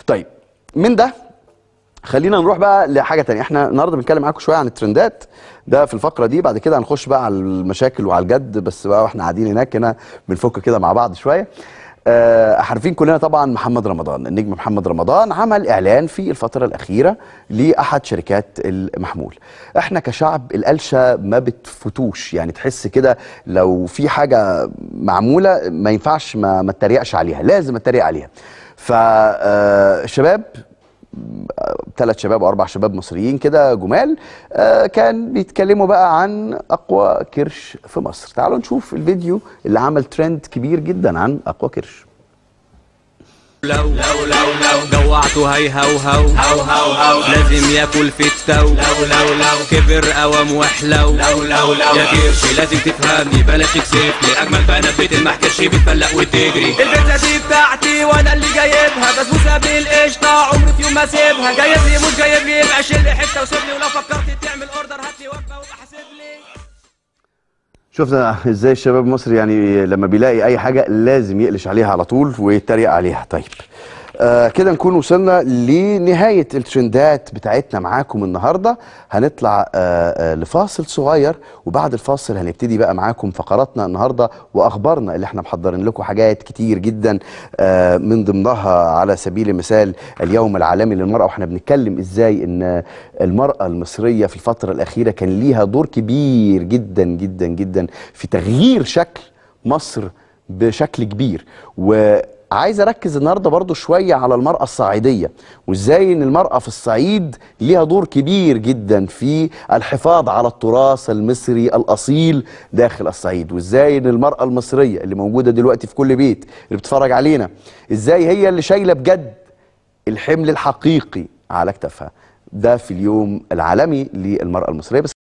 طيب من ده خلينا نروح بقى لحاجه تانية احنا النهارده بنتكلم معاكم شويه عن الترندات ده في الفقره دي بعد كده هنخش بقى على المشاكل وعلى الجد بس بقى واحنا قاعدين هناك هنا بنفك كده مع بعض شويه آه، عارفين كلنا طبعا محمد رمضان النجم محمد رمضان عمل اعلان في الفتره الاخيره لاحد شركات المحمول احنا كشعب القلشه ما بتفوتوش يعني تحس كده لو في حاجه معموله ما ينفعش ما ما اتريقش عليها لازم اتريق عليها فشباب ثلاث شباب او اربع شباب مصريين كده جمال آه، كان بيتكلموا بقى عن اقوى كرش في مصر تعالوا نشوف الفيديو اللي عمل ترند كبير جدا عن اقوى كرش لو لو لو لو جوعته هيهوهو هو هو هو لازم ياكل في التو لو لو لو كبر قوام وحلو لو لو لو يا كرش لازم تفهمني بلاش تكسفني اجمل بنات بيت المحكش بتفلق وتجري البيتزا دي بتاعتي وانا اللي جايبها بسبوسه بالقشطه عمري في يوم ما اسيبها جايب لي مش جايب لي يبقى شيل لي حته وسيبني ولو فكرت تعمل اوردر هات لي وجبه وابقى حاسب لي شفنا ازاي الشباب المصري يعني لما بيلاقي اي حاجه لازم يقلش عليها على طول ويتريق عليها طيب آه كده نكون وصلنا لنهايه الترندات بتاعتنا معاكم النهارده هنطلع آه آه لفاصل صغير وبعد الفاصل هنبتدي بقى معاكم فقراتنا النهارده واخبارنا اللي احنا محضرين لكم حاجات كتير جدا آه من ضمنها على سبيل المثال اليوم العالمي للمراه واحنا بنتكلم ازاي ان المراه المصريه في الفتره الاخيره كان ليها دور كبير جدا جدا جدا في تغيير شكل مصر بشكل كبير وعايز اركز النهارده برضو شويه على المراه الصعيديه وازاي ان المراه في الصعيد ليها دور كبير جدا في الحفاظ على التراث المصري الاصيل داخل الصعيد وازاي ان المراه المصريه اللي موجوده دلوقتي في كل بيت اللي بتتفرج علينا ازاي هي اللي شايله بجد الحمل الحقيقي على كتافها ده في اليوم العالمي للمراه المصريه بس